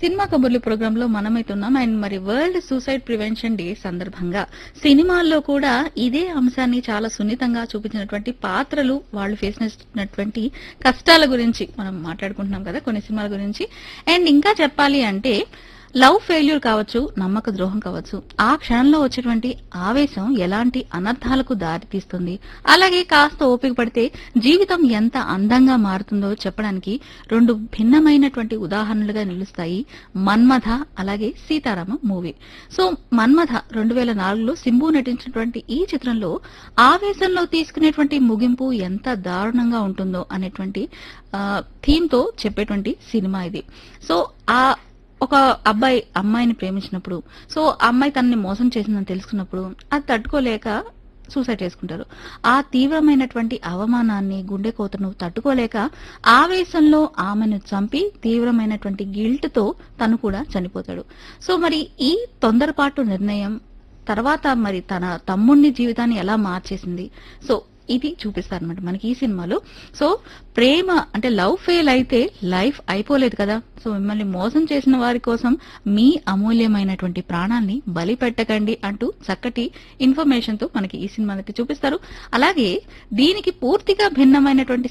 cinema కబుర్లు programme లో మనమైతున్నాం అండ్ మరి వరల్డ్ సూసైడ్ ప్రివెన్షన్ డే సందర్భంగా సినిమాల్లో కూడా ఇదే అంశాన్ని చాలా సున్నితంగా చూపించినటువంటి పాత్రలు వాళ్ళు ఫేస్ చేసినటువంటి కష్టాల గురించి మనం మాట్లాడుకుంటున్నాం కదా కొన్ని సినిమాల గురించి అండ్ ఇంకా చెప్పాలి అంటే లవ్ ఫెయిల్యూర్ కావచ్చు నమ్మక ద్రోహం కావచ్చు ఆ క్షణంలో వచ్చేటువంటి ఆవేశం ఎలాంటి అనర్థాలకు దారితీస్తుంది అలాగే కాస్త ఓపిక పడితే జీవితం ఎంత అందంగా మారుతుందో చెప్పడానికి రెండు భిన్నమైనటువంటి ఉదాహరణలుగా నిలుస్తాయి మన్మథ అలాగే సీతారామ మూవీ సో మన్మథ రెండు వేల నాలుగులో సింబు నటించినటువంటి ఈ చిత్రంలో ఆవేశంలో తీసుకునేటువంటి ముగింపు ఎంత దారుణంగా ఉంటుందో అనేటువంటి థీమ్ తో చెప్పేటువంటి సినిమా ఇది సో ఆ ఒక అబ్బాయి అమ్మాయిని ప్రేమించినప్పుడు సో ఆ అమ్మాయి తనని మోసం చేసిందని తెలుసుకున్నప్పుడు అది తట్టుకోలేక సూసైడ్ చేసుకుంటారు ఆ తీవ్రమైనటువంటి అవమానాన్ని గుండె కోతను తట్టుకోలేక ఆవేశంలో ఆమెను చంపి తీవ్రమైనటువంటి గిల్ట్ తో తను కూడా చనిపోతాడు సో మరి ఈ తొందరపాటు నిర్ణయం తర్వాత మరి తన తమ్ముడిని జీవితాన్ని ఎలా మార్చేసింది సో ఇది చూపిస్తారనమాట మనకి ఈ సినిమాలో సో ప్రేమ అంటే లవ్ ఫెయిల్ అయితే లైఫ్ అయిపోలేదు కదా సో మిమ్మల్ని మోసం చేసిన వారి కోసం మీ అమూల్యమైనటువంటి ప్రాణాల్ని బలి పెట్టకండి అంటూ చక్కటి ఇన్ఫర్మేషన్ తో మనకి ఈ సినిమాని అయితే చూపిస్తారు అలాగే దీనికి పూర్తిగా భిన్నమైనటువంటి